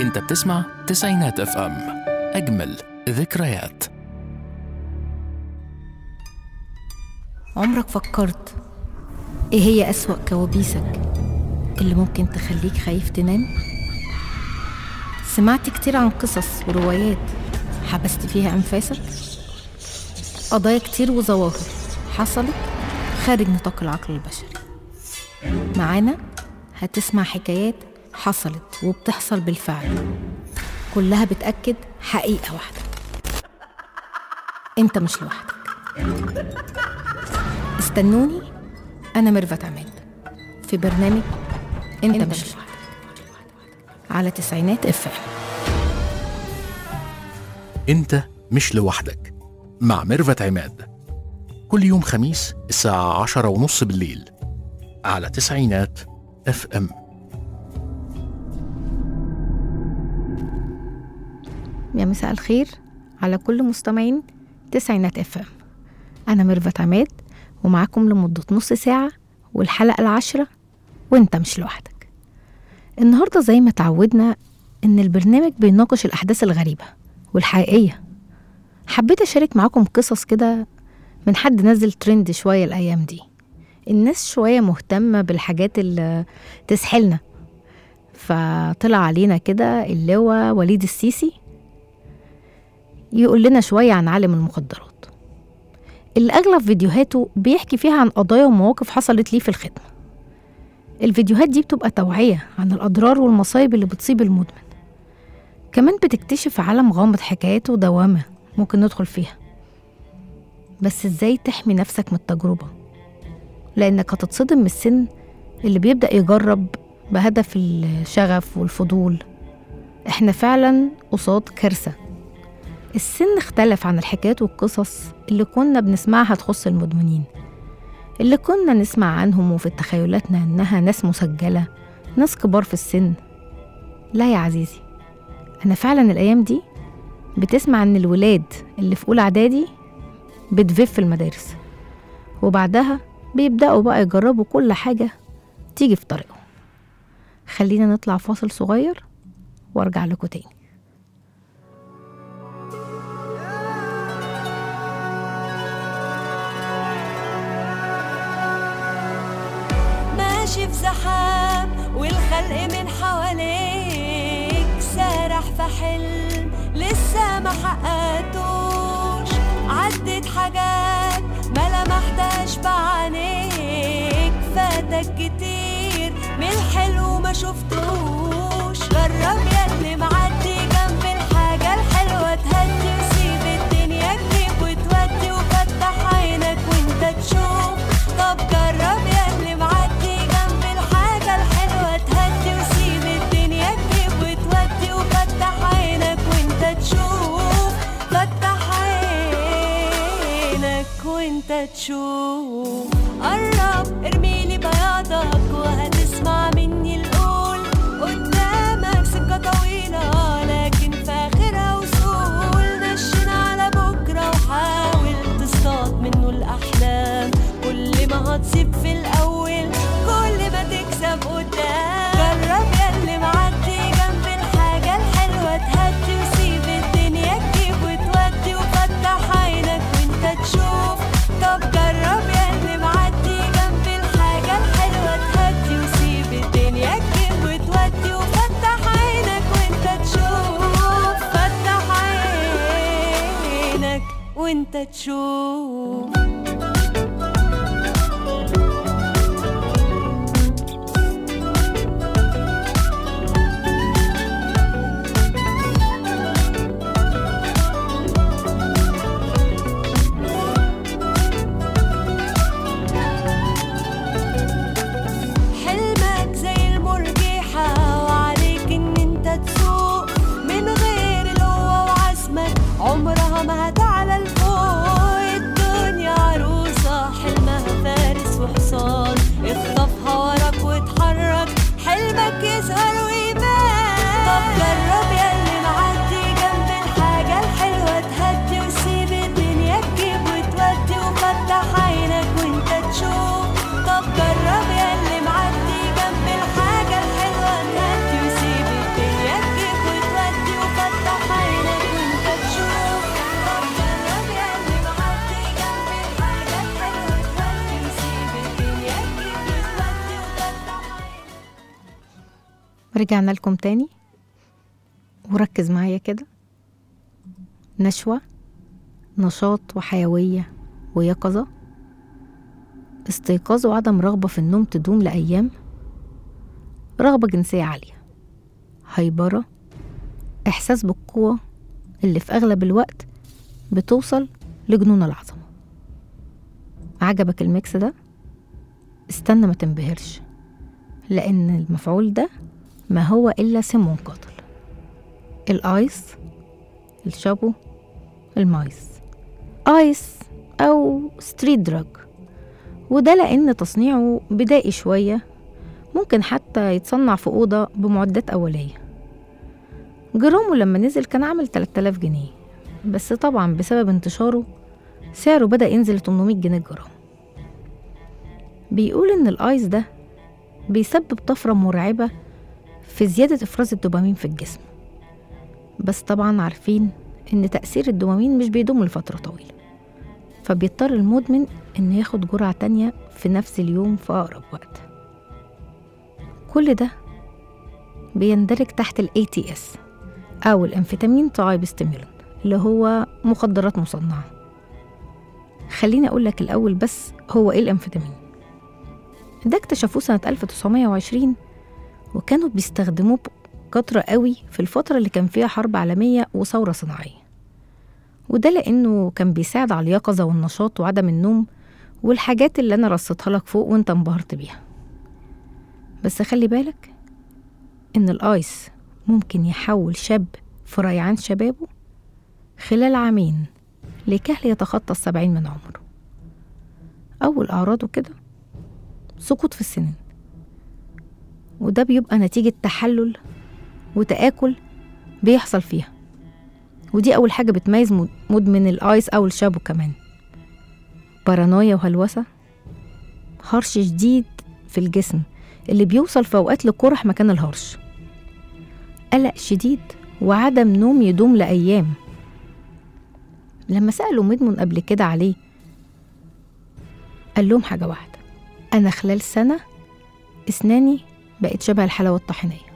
انت بتسمع تسعينات اف ام اجمل ذكريات عمرك فكرت ايه هي أسوأ كوابيسك اللي ممكن تخليك خايف تنام؟ سمعت كتير عن قصص وروايات حبست فيها أنفاسك؟ قضايا كتير وظواهر حصلت خارج نطاق العقل البشري معانا هتسمع حكايات حصلت وبتحصل بالفعل كلها بتأكد حقيقة واحدة انت مش لوحدك استنوني أنا ميرفت عماد في برنامج أنت, أنت مش لوحدك على تسعينات اف انت مش لوحدك مع ميرفت عماد كل يوم خميس الساعة عشرة ونص بالليل على تسعينات اف ام يا مساء الخير على كل مستمعين تسعينات اف ام أنا ميرفت عماد ومعاكم لمدة نص ساعة والحلقة العاشرة وانت مش لوحدك النهاردة زي ما تعودنا إن البرنامج بيناقش الأحداث الغريبة والحقيقية حبيت أشارك معاكم قصص كده من حد نزل ترند شوية الأيام دي الناس شوية مهتمة بالحاجات اللي تسحلنا فطلع علينا كده اللواء وليد السيسي يقول لنا شوية عن عالم المخدرات اللي أغلب فيديوهاته بيحكي فيها عن قضايا ومواقف حصلت ليه في الخدمة الفيديوهات دي بتبقى توعية عن الأضرار والمصايب اللي بتصيب المدمن كمان بتكتشف عالم غامض حكاياته دوامة ممكن ندخل فيها بس ازاي تحمي نفسك من التجربة لأنك هتتصدم من السن اللي بيبدأ يجرب بهدف الشغف والفضول احنا فعلا قصاد كارثة السن اختلف عن الحكايات والقصص اللي كنا بنسمعها تخص المدمنين اللي كنا نسمع عنهم وفي تخيلاتنا انها ناس مسجلة ناس كبار في السن لا يا عزيزي انا فعلا الايام دي بتسمع ان الولاد اللي في اولى اعدادي بتفيف في المدارس وبعدها بيبدأوا بقى يجربوا كل حاجة تيجي في طريقهم خلينا نطلع فاصل صغير وارجع لكم تاني ماشي في زحام والخلق من حواليك سارح في حلم لسه ما حققتوش عدت حاجات ما لمحتهاش بعينيك فاتك كتير من الحلو ما شفتوش جرب ياللي معدي جنب الحاجة الحلوة تهدي وسيب الدنيا تجيب وتودي وفتح عينك وانت تشوف طب جرب ياللي معدي جنب الحاجة الحلوة تهدي وسيب الدنيا تجيب وتودي وفتح عينك وانت تشوف فتح عينك وانت تشوف قرب ارميلي بياضك وهتسمع مني القول قدامك سكة طويلة لكن في آخرها وصول نشن على بكرة وحاول تصطاد منه الأحلام كل ما هتصيب في الأول كل ما تكسب قدام جرب ياللي معدي جنب الحاجة الحلوة تهدي وسيب الدنيا تجيب وتودي وفتح عينك وانت تشوف طب جرب ياللي معدي جنب الحاجة الحلوة تهدي وسيب الدنيا تجيب وتودي وفتح عينك وانت تشوف فتح عينك وانت تشوف حلمك زي المرجحة وعليك ان انت تسوق من غير القوة وعزمك عمرها ما هتعلى لفوق الدنيا ورجعنا لكم تاني وركز معايا كده نشوة نشاط وحيوية ويقظة استيقاظ وعدم رغبة في النوم تدوم لأيام رغبة جنسية عالية هيبرة إحساس بالقوة اللي في أغلب الوقت بتوصل لجنون العظمة عجبك الميكس ده؟ استنى ما تنبهرش لأن المفعول ده ما هو إلا سم قاتل الآيس الشابو المايس آيس أو ستريت دراج وده لأن تصنيعه بدائي شوية ممكن حتى يتصنع في أوضة بمعدات أولية جرامه لما نزل كان عامل 3000 جنيه بس طبعا بسبب انتشاره سعره بدأ ينزل 800 جنيه الجرام بيقول إن الآيس ده بيسبب طفرة مرعبة في زيادة إفراز الدوبامين في الجسم بس طبعا عارفين إن تأثير الدوبامين مش بيدوم لفترة طويلة فبيضطر المدمن إن ياخد جرعة تانية في نفس اليوم في أقرب وقت كل ده بيندرج تحت ال ATS أو الأنفيتامين ترايب ستيمولانت اللي هو مخدرات مصنعة خليني أقول لك الأول بس هو إيه الأنفيتامين ده اكتشفوه سنة 1920 وكانوا بيستخدموه بكترة قوي في الفترة اللي كان فيها حرب عالمية وثورة صناعية وده لأنه كان بيساعد على اليقظة والنشاط وعدم النوم والحاجات اللي أنا رصيتها لك فوق وأنت انبهرت بيها بس خلي بالك إن الآيس ممكن يحول شاب في ريعان شبابه خلال عامين لكهل يتخطى السبعين من عمره أول أعراضه كده سقوط في السنين وده بيبقى نتيجة تحلل وتآكل بيحصل فيها ودي أول حاجة بتميز مد- مدمن الآيس أو الشابو كمان بارانويا وهلوسة هرش شديد في الجسم اللي بيوصل في أوقات لقرح مكان الهرش قلق شديد وعدم نوم يدوم لأيام لما سألوا مدمن قبل كده عليه قال لهم حاجة واحدة أنا خلال سنة أسناني بقت شبه الحلاوة الطحينية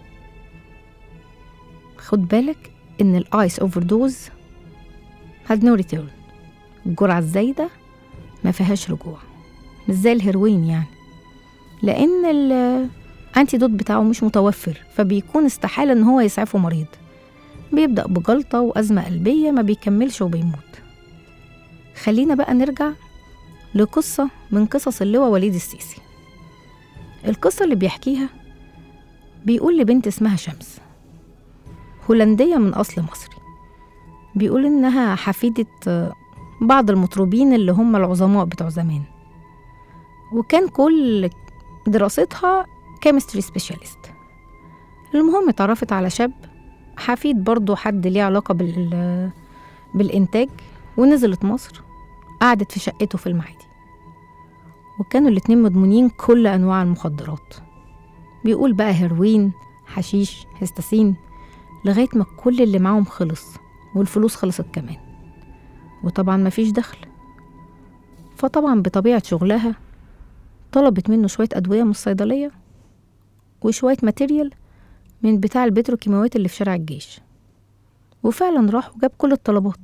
خد بالك إن الآيس أوفر دوز هاد نو ريتيرن الجرعة الزايدة ما فيهاش رجوع مش زي الهيروين يعني لأن الأنتيدوت بتاعه مش متوفر فبيكون استحالة إن هو يسعفه مريض بيبدأ بجلطة وأزمة قلبية ما بيكملش وبيموت خلينا بقى نرجع لقصة من قصص اللواء وليد السيسي القصة اللي بيحكيها بيقول لبنت اسمها شمس هولندية من أصل مصري بيقول إنها حفيدة آه، بعض المطربين اللي هم العظماء بتوع زمان وكان كل دراستها كيمستري سبيشاليست المهم اتعرفت على شاب حفيد برضه حد ليه علاقة بال بالإنتاج ونزلت مصر قعدت في شقته في المعادي وكانوا الاتنين مدمنين كل أنواع المخدرات بيقول بقى هيروين حشيش هستاسين لغاية ما كل اللي معاهم خلص والفلوس خلصت كمان وطبعا مفيش دخل فطبعا بطبيعة شغلها طلبت منه شوية أدوية من الصيدلية وشوية ماتيريال من بتاع البتروكيماويات اللي في شارع الجيش وفعلا راح وجاب كل الطلبات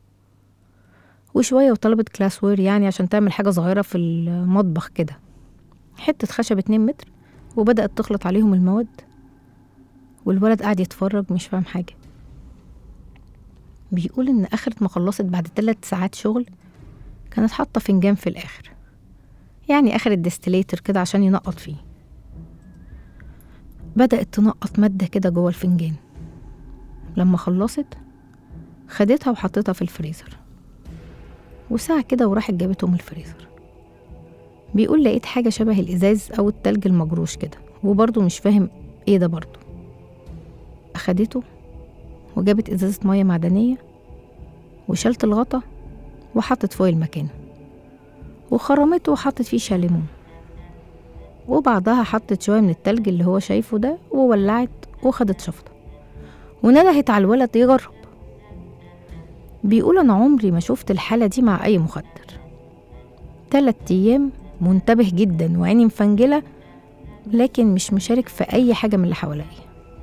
وشوية وطلبت كلاس وير يعني عشان تعمل حاجة صغيرة في المطبخ كده حتة خشب اتنين متر وبدأت تخلط عليهم المواد والولد قاعد يتفرج مش فاهم حاجة بيقول إن آخرة ما خلصت بعد تلات ساعات شغل كانت حاطة فنجان في الآخر يعني آخر الديستليتر كده عشان ينقط فيه بدأت تنقط مادة كده جوه الفنجان لما خلصت خدتها وحطيتها في الفريزر وساعة كده وراحت جابته من الفريزر بيقول لقيت حاجة شبه الإزاز أو التلج المجروش كده وبرضه مش فاهم إيه ده برضه أخدته وجابت إزازة مية معدنية وشلت الغطا وحطت فوق المكان وخرمته وحطت فيه شاليمون وبعدها حطت شوية من التلج اللي هو شايفه ده وولعت وخدت شفطة وندهت على الولد يجرب بيقول أنا عمري ما شفت الحالة دي مع أي مخدر تلات أيام منتبه جدا وعيني مفنجلة لكن مش مشارك في أي حاجة من اللي حواليا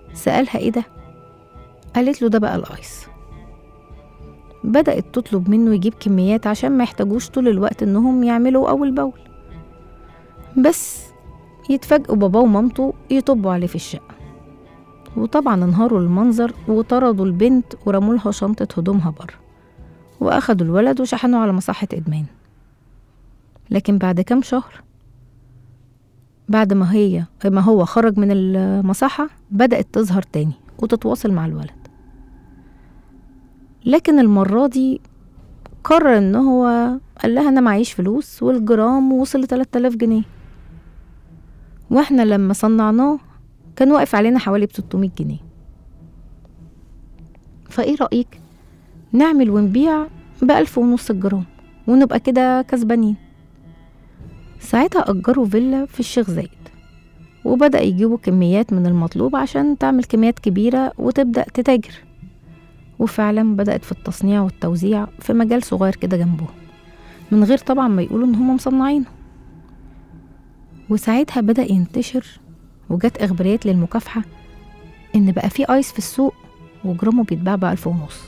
سألها ايه ده قالت له ده بقى الايس بدأت تطلب منه يجيب كميات عشان ما يحتاجوش طول الوقت انهم يعملوا اول باول بس يتفاجئوا باباه ومامته يطبوا عليه في الشقة وطبعا انهاروا المنظر وطردوا البنت ورموا لها شنطة هدومها بره وأخدوا الولد وشحنوا على مصحة إدمان لكن بعد كام شهر بعد ما هي ما هو خرج من المصحة بدأت تظهر تاني وتتواصل مع الولد لكن المرة دي قرر ان هو قال لها انا معيش فلوس والجرام وصل ل 3000 جنيه واحنا لما صنعناه كان واقف علينا حوالي ب 600 جنيه فايه رأيك نعمل ونبيع بألف ونص الجرام ونبقى كده كسبانين ساعتها أجروا فيلا في الشيخ زايد وبدأ يجيبوا كميات من المطلوب عشان تعمل كميات كبيرة وتبدأ تتاجر وفعلا بدأت في التصنيع والتوزيع في مجال صغير كده جنبهم من غير طبعا ما يقولوا إن هم مصنعينه وساعتها بدأ ينتشر وجت إخباريات للمكافحة إن بقى في آيس في السوق وجرامه بيتباع بألف ونص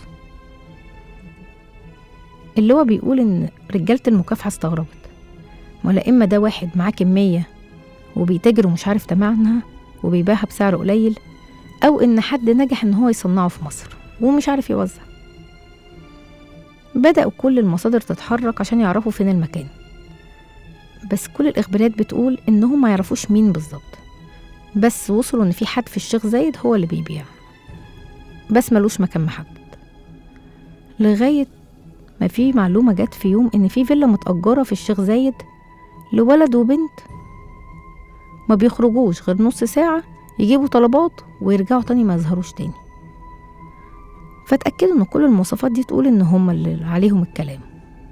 اللي هو بيقول إن رجالة المكافحة استغربت ولا إما ده واحد معاه كمية وبيتاجر ومش عارف تمنها وبيبيعها بسعر قليل أو إن حد نجح إن هو يصنعه في مصر ومش عارف يوزع بدأوا كل المصادر تتحرك عشان يعرفوا فين المكان بس كل الإخبارات بتقول إنهم ما يعرفوش مين بالظبط بس وصلوا إن في حد في الشيخ زايد هو اللي بيبيع بس ملوش مكان محدد لغاية ما في معلومة جت في يوم إن في فيلا متأجرة في الشيخ زايد لولد وبنت ما بيخرجوش غير نص ساعة يجيبوا طلبات ويرجعوا تاني ما يظهروش تاني فاتأكدوا إن كل المواصفات دي تقول إن هما اللي عليهم الكلام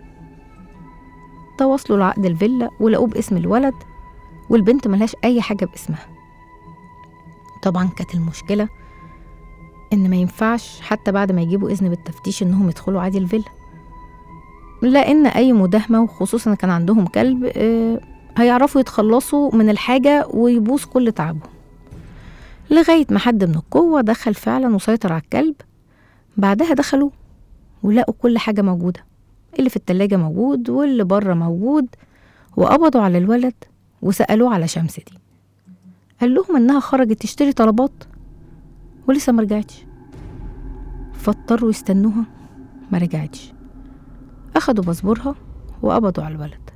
تواصلوا لعقد الفيلا ولقوه باسم الولد والبنت ملهاش أي حاجة باسمها طبعا كانت المشكلة إن ما ينفعش حتى بعد ما يجيبوا إذن بالتفتيش إنهم يدخلوا عادي الفيلا لأن أي مداهمة وخصوصا كان عندهم كلب آه، هيعرفوا يتخلصوا من الحاجة ويبوظ كل تعبهم لغاية ما حد من القوة دخل فعلا وسيطر على الكلب بعدها دخلوا ولقوا كل حاجة موجودة اللي في التلاجة موجود واللي بره موجود وقبضوا على الولد وسألوه على شمس دي قال لهم إنها خرجت تشتري طلبات ولسه ما رجعتش فاضطروا يستنوها ما رجعتش أخدوا باسبورها وقبضوا على الولد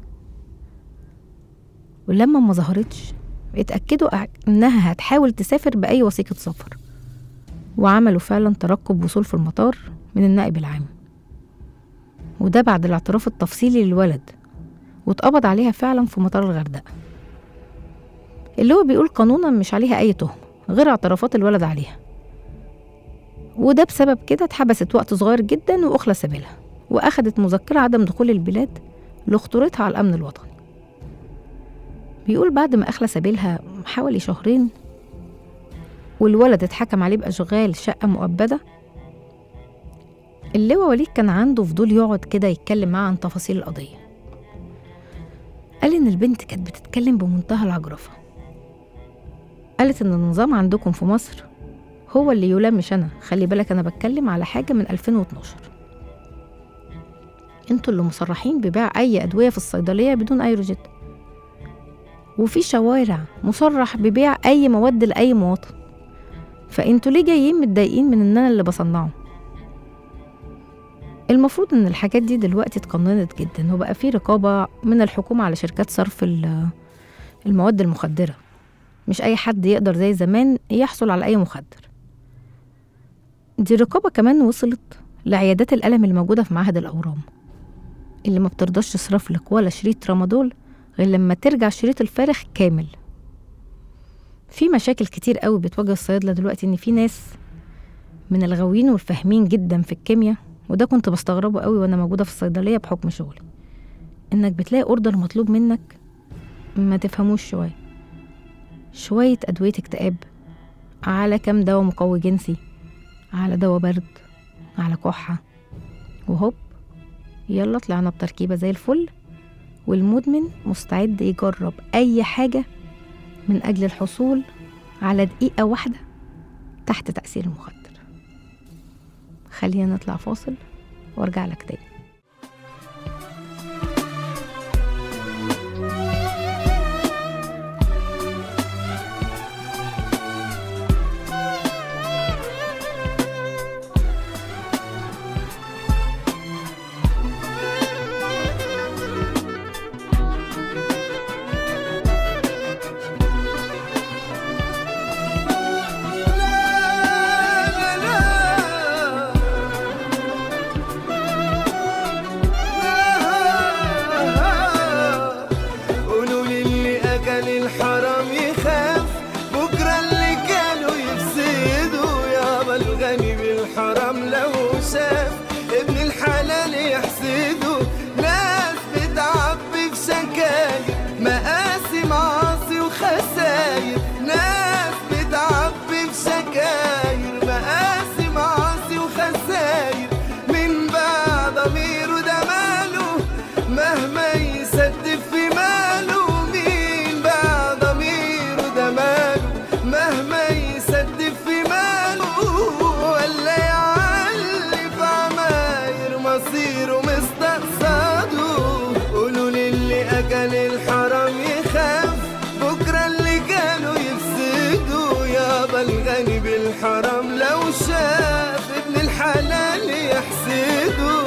ولما ما ظهرتش اتأكدوا إنها هتحاول تسافر بأي وثيقة سفر وعملوا فعلا ترقب وصول في المطار من النائب العام وده بعد الاعتراف التفصيلي للولد واتقبض عليها فعلا في مطار الغردقة اللي هو بيقول قانونا مش عليها أي تهمة غير اعترافات الولد عليها وده بسبب كده اتحبست وقت صغير جدا وأخلى سبيلها وأخدت مذكرة عدم دخول البلاد لخطورتها على الأمن الوطني بيقول بعد ما أخلى سبيلها حوالي شهرين والولد اتحكم عليه بأشغال شقة مؤبدة اللواء وليد كان عنده فضول يقعد كده يتكلم معاه عن تفاصيل القضية قال إن البنت كانت بتتكلم بمنتهى العجرفة قالت إن النظام عندكم في مصر هو اللي يلام مش أنا خلي بالك أنا بتكلم على حاجة من 2012 انتوا اللي مصرحين ببيع أي أدوية في الصيدلية بدون أي روجيت وفي شوارع مصرح ببيع أي مواد لأي مواطن فانتوا ليه جايين متضايقين من ان انا اللي بصنعه المفروض ان الحاجات دي دلوقتي اتقننت جدا وبقى في رقابة من الحكومة على شركات صرف ال- المواد المخدرة مش اي حد يقدر زي زمان يحصل على اي مخدر دي رقابة كمان وصلت لعيادات الألم اللي موجودة في معهد الأورام اللي ما بترضاش تصرف لك ولا شريط رامادول غير لما ترجع شريط الفارغ كامل في مشاكل كتير قوي بتواجه الصيادلة دلوقتي إن في ناس من الغاويين والفاهمين جدا في الكيمياء وده كنت بستغربه قوي وأنا موجودة في الصيدلية بحكم شغلي إنك بتلاقي أوردر مطلوب منك ما تفهموش شوية شوية أدوية اكتئاب على كام دواء مقوي جنسي على دواء برد على كحة وهوب يلا طلعنا بتركيبة زي الفل والمدمن مستعد يجرب أي حاجة من أجل الحصول على دقيقة واحدة تحت تأثير المخدر خلينا نطلع فاصل وارجع لك تاني قولوا لي اللي اكل الحرام يخاف بكره اللي كانوا يفسدوا يابا الغني بالحرام لو شاف ابن الحلال يحسده ناس بتعبي في سكاير مقاسي معاصي وخساير ناس بتعبي في سكاير مقاسي معاصي وخساير من بعد ضميره ده ماله مهما يسدف في ماله مين بقى ضميره ده ماله مهما يسدف في ماله ولا يعلي في عماير مصيره مستقصده قولوا للي اكل الحرام يخاف بكره اللي كانوا يفسدوا يابا الغني بالحرام لو شاف ابن الحلال يحسده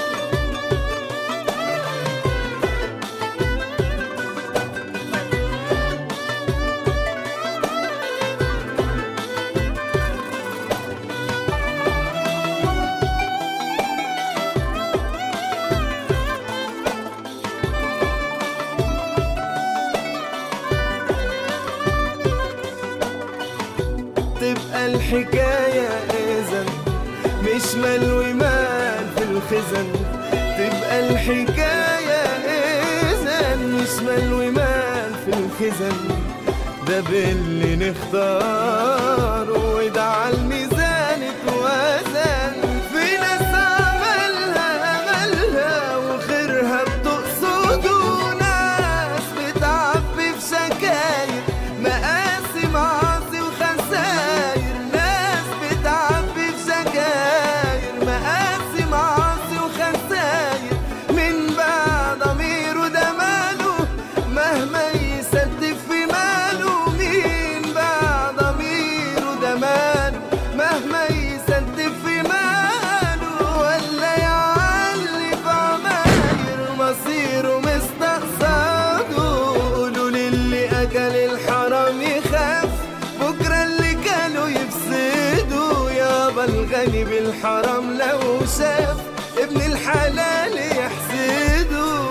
تبقى الحكاية إذن مش مال ومال في الخزن تبقى الحكاية إذن مش مال ومال في الخزن ده باللي نختاره وده على الميزان اتوزن في ناس عملها أملها وخيرها بتقصده ناس بتعبي في شكاير مقاسي معاصي وخساير ناس بتعبي في شكاير مقاسي معاصي وخساير من بعد ضميره ده ماله مهما يسدف في ماله مين بقى ضميره ده ماله مهما يسدف في ماله ولا يعلي في عماير مصيره مستقصده قولوا للي اكل الحرام يخاف بكره اللي كانوا يفسدوا يابا الغني بالحرام لو شاف ابن الحلال يحسده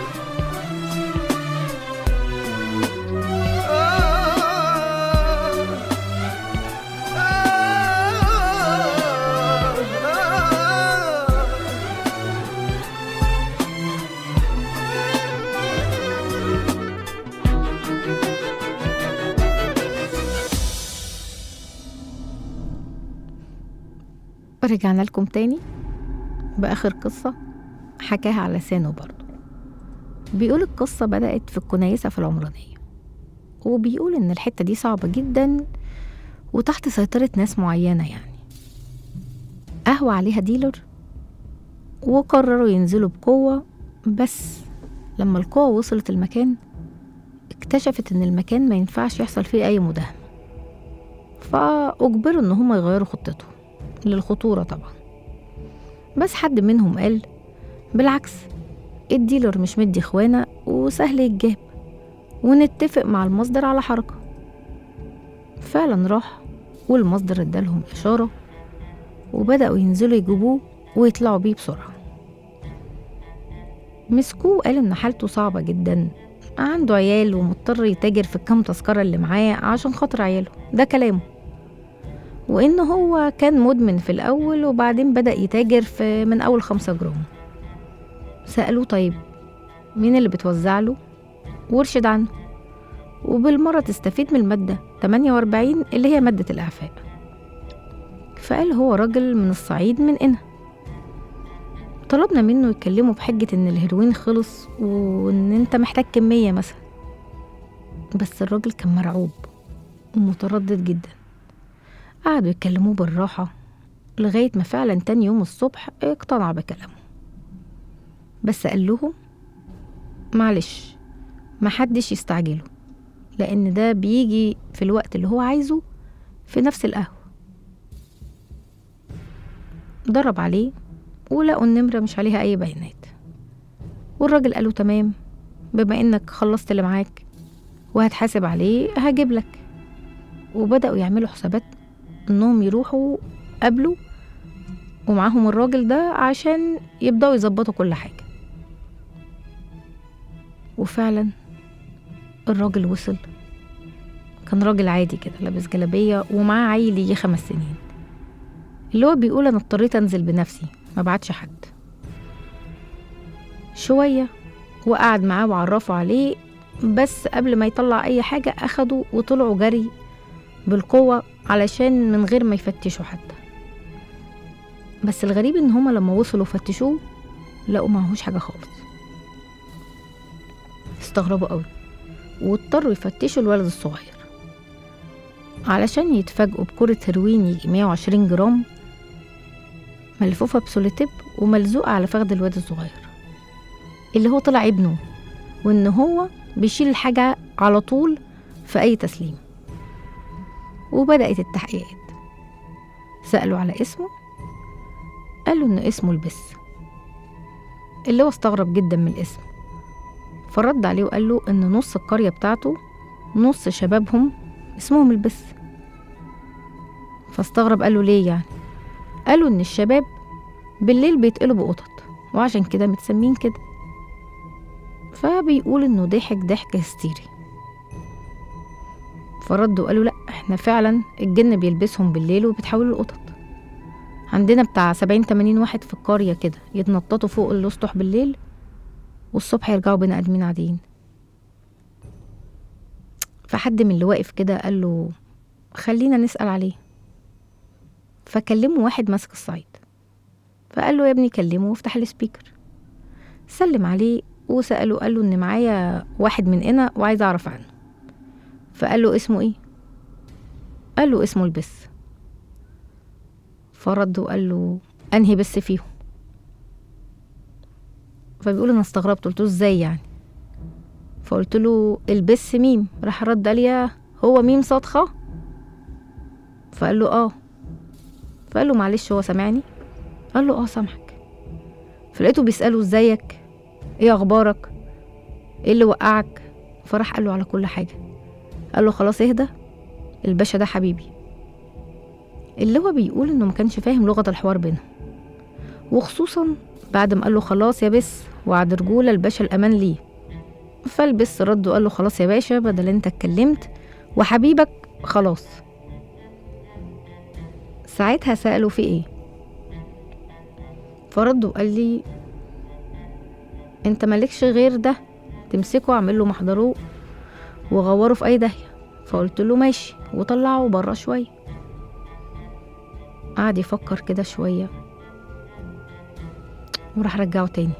آه آه آه رجعنا لكم تاني بآخر قصة حكاها على لسانه برضه بيقول القصة بدأت في الكنيسة في العمرانية وبيقول إن الحتة دي صعبة جدا وتحت سيطرة ناس معينة يعني قهوة عليها ديلر وقرروا ينزلوا بقوة بس لما القوة وصلت المكان اكتشفت إن المكان ما ينفعش يحصل فيه أي مداهمة فأجبروا إن هما يغيروا خطتهم للخطورة طبعا بس حد منهم قال بالعكس الديلر مش مدي اخوانا وسهل يتجاب ونتفق مع المصدر على حركة فعلا راح والمصدر ادالهم إشارة وبدأوا ينزلوا يجيبوه ويطلعوا بيه بسرعة مسكوه قال إن حالته صعبة جدا عنده عيال ومضطر يتاجر في الكام تذكرة اللي معاه عشان خاطر عياله ده كلامه وإن هو كان مدمن في الأول وبعدين بدأ يتاجر في من أول خمسة جرام سألوه طيب مين اللي بتوزع له وارشد عنه وبالمرة تستفيد من المادة 48 اللي هي مادة الإعفاء فقال هو راجل من الصعيد من إنا طلبنا منه يكلمه بحجة إن الهيروين خلص وإن أنت محتاج كمية مثلا بس الراجل كان مرعوب ومتردد جدا قعدوا يتكلموه بالراحة لغاية ما فعلا تاني يوم الصبح اقتنع بكلامه بس قال لهم معلش محدش يستعجله لأن ده بيجي في الوقت اللي هو عايزه في نفس القهوة ضرب عليه ولقوا النمرة مش عليها أي بيانات والراجل قاله تمام بما إنك خلصت اللي معاك وهتحاسب عليه هجيب لك وبدأوا يعملوا حسابات إنهم يروحوا قبله ومعاهم الراجل ده عشان يبدأوا يظبطوا كل حاجة وفعلا الراجل وصل كان راجل عادي كده لابس جلابية ومعاه عيل يجي خمس سنين اللي هو بيقول أنا اضطريت أنزل بنفسي ما بعتش حد شوية وقعد معاه وعرفوا عليه بس قبل ما يطلع أي حاجة أخدوا وطلعوا جري بالقوة علشان من غير ما يفتشوا حتى بس الغريب إن هما لما وصلوا فتشوه لقوا معهوش حاجة خالص استغربوا قوي واضطروا يفتشوا الولد الصغير علشان يتفاجئوا بكرة هيروين يجي 120 جرام ملفوفة بسوليتيب وملزوقة على فخذ الواد الصغير اللي هو طلع ابنه وإن هو بيشيل الحاجة على طول في أي تسليم وبدأت التحقيقات سألوا على اسمه قالوا إن اسمه البس اللي هو استغرب جدا من الاسم فرد عليه وقال له إن نص القرية بتاعته نص شبابهم اسمهم البس فاستغرب قال له ليه يعني قالوا إن الشباب بالليل بيتقلبوا قطط وعشان كده متسمين كده فبيقول إنه ضحك ضحك هستيري فردوا قالوا لأ احنا فعلا الجن بيلبسهم بالليل وبيتحولوا لقطط عندنا بتاع سبعين تمانين واحد في القرية كده يتنططوا فوق الأسطح بالليل والصبح يرجعوا بني آدمين عاديين فحد من اللي واقف كده قال له خلينا نسأل عليه فكلمه واحد ماسك الصعيد فقال له يا ابني كلمه وافتح السبيكر سلم عليه وسأله قال له إن معايا واحد من هنا وعايز أعرف عنه فقال له اسمه إيه؟ قال له اسمه البس فرد وقال له أنهي بس فيهم فبيقول أنا استغربت قلت له إزاي يعني فقلت له البس ميم راح رد قال لي هو ميم صاد خ فقال له اه فقال له معلش هو سامعني قال له اه سامحك فلقيته بيسأله ازيك ايه اخبارك ايه اللي وقعك فراح قال له على كل حاجة قال له خلاص اهدى الباشا ده حبيبي اللي هو بيقول انه ما كانش فاهم لغة الحوار بينهم وخصوصا بعد ما قال له خلاص يا بس وعد رجولة الباشا الأمان ليه فالبس رد وقال له خلاص يا باشا بدل انت اتكلمت وحبيبك خلاص ساعتها سأله في ايه فرد وقال لي انت مالكش غير ده تمسكه اعمل له محضره وغوره في اي داهيه فقلت له ماشي وطلعه بره شويه قعد يفكر كده شويه وراح رجعه تاني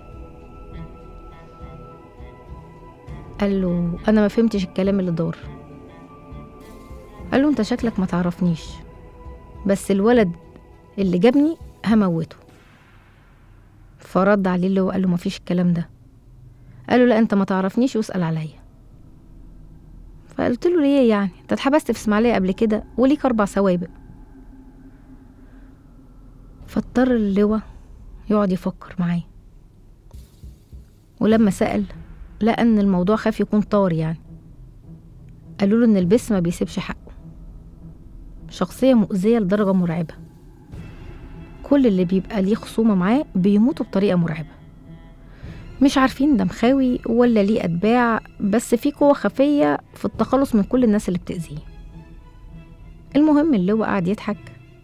قال له انا ما فهمتش الكلام اللي دار قال له انت شكلك ما تعرفنيش بس الولد اللي جابني هموته فرد عليه اللي هو قال له مفيش الكلام ده قال له لا انت ما تعرفنيش واسال عليا فقلت له ليه يعني انت اتحبست في اسماعيليه قبل كده وليك اربع سوابق فاضطر اللواء يقعد يفكر معاه ولما سأل لقى ان الموضوع خاف يكون طار يعني قالوا له ان البس ما بيسيبش حقه شخصية مؤذية لدرجة مرعبة كل اللي بيبقى ليه خصومة معاه بيموتوا بطريقة مرعبة مش عارفين ده مخاوي ولا ليه أتباع بس في قوة خفية في التخلص من كل الناس اللي بتأذيه المهم اللواء قعد يضحك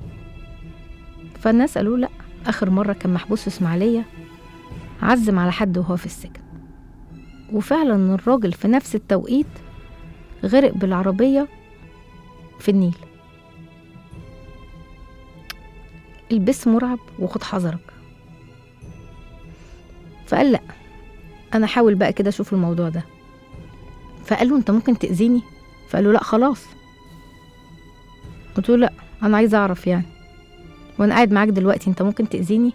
فالناس قالوا لأ آخر مرة كان محبوس في إسماعيلية عزم على حد وهو في السجن وفعلا الراجل في نفس التوقيت غرق بالعربية في النيل البس مرعب وخد حذرك فقال لا انا حاول بقى كده اشوف الموضوع ده فقال له انت ممكن تاذيني فقال له لا خلاص قلت له لا انا عايزه اعرف يعني وانا قاعد معاك دلوقتي انت ممكن تاذيني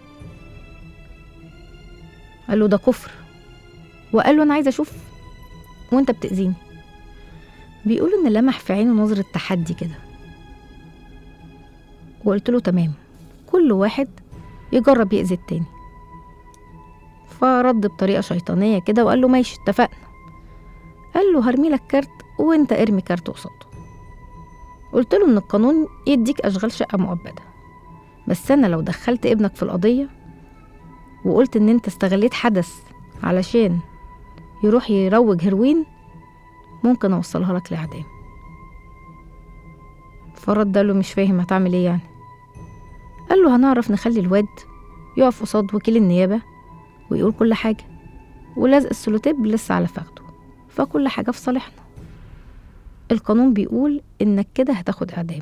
قال له ده كفر وقال له انا عايزه اشوف وانت بتاذيني بيقولوا ان لمح في عينه نظره تحدي كده وقلت له تمام كل واحد يجرب يأذي التاني فرد بطريقة شيطانية كده وقال له ماشي اتفقنا قال له هرمي لك كارت وانت ارمي كارت قصاده قلت له ان القانون يديك اشغال شقة مؤبدة بس انا لو دخلت ابنك في القضية وقلت ان انت استغليت حدث علشان يروح يروج هيروين ممكن اوصلها لك لاعدام فرد قال له مش فاهم هتعمل ايه يعني قال له هنعرف نخلي الواد يقف قصاد وكيل النيابة ويقول كل حاجة ولزق السلوتيب لسه على فخده فكل حاجة في صالحنا القانون بيقول إنك كده هتاخد إعدام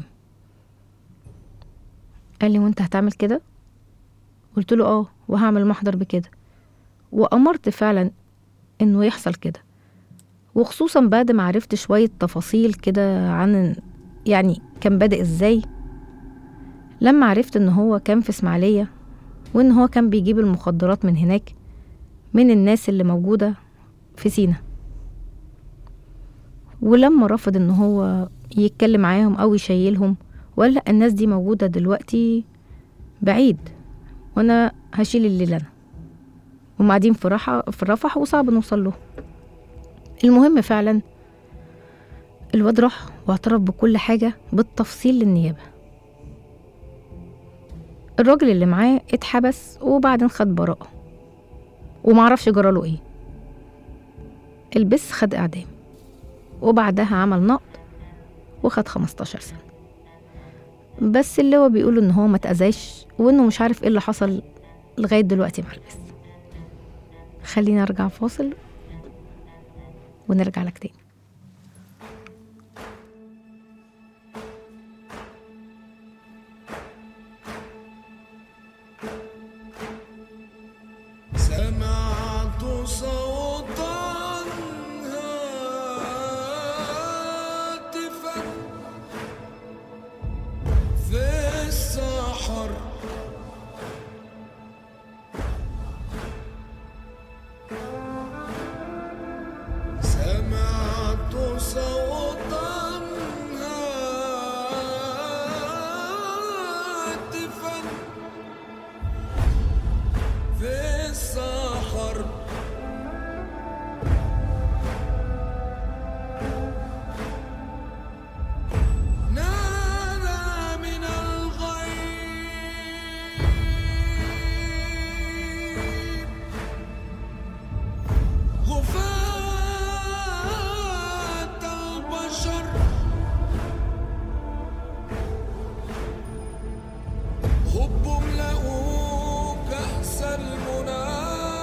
قال لي وانت هتعمل كده قلت له اه وهعمل محضر بكده وأمرت فعلا إنه يحصل كده وخصوصا بعد ما عرفت شوية تفاصيل كده عن يعني كان بادئ ازاي لما عرفت ان هو كان في اسماعيلية وان هو كان بيجيب المخدرات من هناك من الناس اللي موجودة في سينا ولما رفض ان هو يتكلم معاهم او يشيلهم وقال لا الناس دي موجودة دلوقتي بعيد وانا هشيل الليل انا هم قاعدين في رفح في رفح وصعب نوصل له المهم فعلا الواد راح واعترف بكل حاجة بالتفصيل للنيابة الراجل اللي معاه اتحبس وبعدين خد براءة ومعرفش جراله ايه البس خد اعدام وبعدها عمل نقض وخد 15 سنة بس اللي هو بيقول ان هو ما تأذاش وانه مش عارف ايه اللي حصل لغاية دلوقتي مع البس خلينا ارجع فاصل ونرجع لك تاني سمعت صوتا هاتفا في السحر سمعت صوتا هاتفا في السحر نادى من الغيب غفاة البشر هب املأوا كأس المنى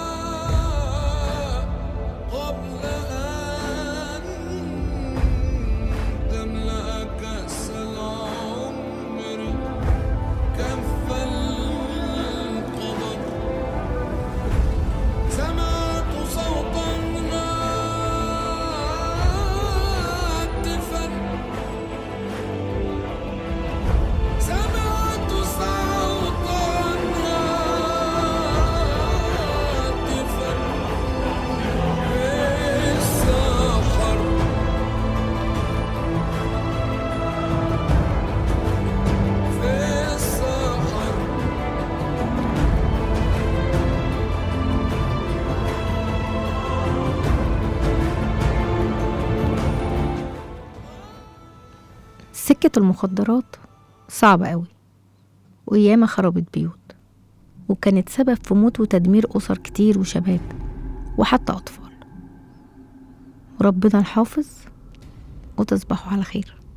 قبل أن تملأ كأس العمر كف القدر سمعت صوتا هاتفا سمعت صوتا هاتفا في السحر في السحر سكة المخدرات صعبة قوي وياما خربت بيوت وكانت سبب في موت وتدمير أسر كتير وشباب وحتى أطفال ربنا الحافظ وتصبحوا على خير